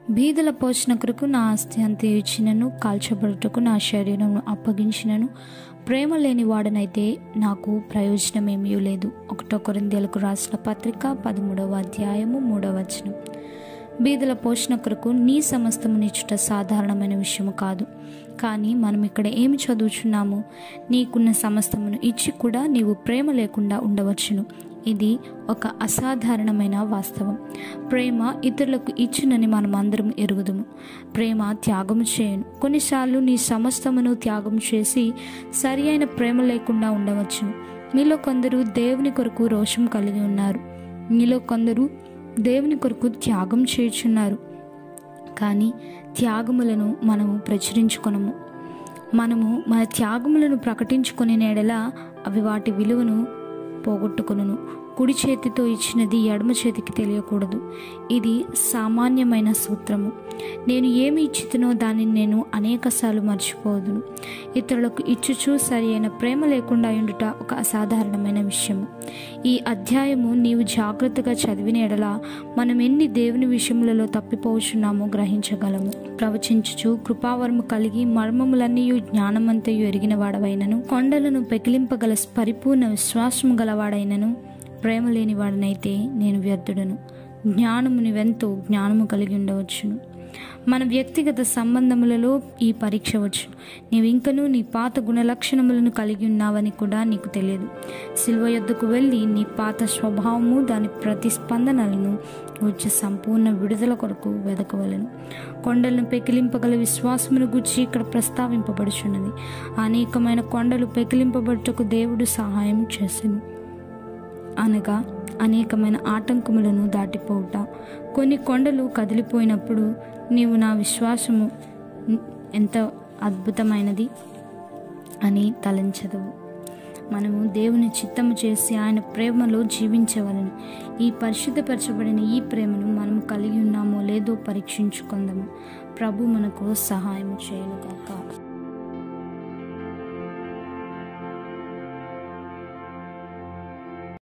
బీదల పోషణ కొరకు నా ఆస్తి అంత ఇచ్చినను కాల్చబడుటకు నా శరీరమును అప్పగించినను ప్రేమ లేని వాడనైతే నాకు ప్రయోజనమేమీ లేదు ఒకటో కొరిందేలకు రాసిన పత్రిక పదమూడవ అధ్యాయము మూడవ వచనం బీదల పోషణ కొరకు నీ సమస్తము నిచ్చుట సాధారణమైన విషయము కాదు కానీ మనం ఇక్కడ ఏమి చదువుచున్నాము నీకున్న సమస్తమును ఇచ్చి కూడా నీవు ప్రేమ లేకుండా ఉండవచ్చును ఇది ఒక అసాధారణమైన వాస్తవం ప్రేమ ఇతరులకు ఇచ్చునని మనం అందరం ఎరుగుదుము ప్రేమ త్యాగము చేయను కొన్నిసార్లు నీ సమస్తమును త్యాగం చేసి సరి అయిన ప్రేమ లేకుండా ఉండవచ్చును మీలో కొందరు దేవుని కొరకు రోషం కలిగి ఉన్నారు మీలో కొందరు దేవుని కొరకు త్యాగం చేయుచున్నారు కానీ త్యాగములను మనము ప్రచురించుకొనము మనము మన త్యాగములను ప్రకటించుకునే నేడల అవి వాటి విలువను పోగొట్టుకును కుడి చేతితో ఇచ్చినది ఎడమ చేతికి తెలియకూడదు ఇది సామాన్యమైన సూత్రము నేను ఏమి ఇచ్చితునో దానిని నేను అనేకసార్లు మర్చిపోదును ఇతరులకు ఇచ్చుచూ సరి అయిన ప్రేమ లేకుండా ఉండుట ఒక అసాధారణమైన విషయము ఈ అధ్యాయము నీవు జాగ్రత్తగా చదివిన ఎడల మనం ఎన్ని దేవుని విషయములలో తప్పిపోవచ్చున్నామో గ్రహించగలము ప్రవచించుచు కృపావరము కలిగి మర్మములన్నీ జ్ఞానమంతయు ఎరిగిన వాడవైనను కొండలను పెకిలింపగల పరిపూర్ణ విశ్వాసము గలవాడైనను ప్రేమ లేని వాడనైతే నేను వ్యర్థుడను జ్ఞానము నీవెంతో జ్ఞానము కలిగి ఉండవచ్చును మన వ్యక్తిగత సంబంధములలో ఈ పరీక్ష వచ్చు నీవు ఇంకనూ నీ పాత గుణలక్షణములను కలిగి ఉన్నావని కూడా నీకు తెలియదు సిల్వ యొద్దకు వెళ్ళి నీ పాత స్వభావము దాని ప్రతిస్పందనలను వచ్చే సంపూర్ణ విడుదల కొరకు వెదకవలను కొండలను పెకిలింపగల విశ్వాసమును గురించి ఇక్కడ ప్రస్తావింపబడుచున్నది అనేకమైన కొండలు పెకిలింపబడుటకు దేవుడు సహాయం చేసింది అనగా అనేకమైన ఆటంకములను దాటిపోవుట కొన్ని కొండలు కదిలిపోయినప్పుడు నీవు నా విశ్వాసము ఎంత అద్భుతమైనది అని తలంచదవు మనము దేవుని చిత్తము చేసి ఆయన ప్రేమలో జీవించవలను ఈ పరిశుద్ధపరచబడిన ఈ ప్రేమను మనము కలిగి ఉన్నామో లేదో పరీక్షించుకుందాము ప్రభు మనకు సహాయం చేయను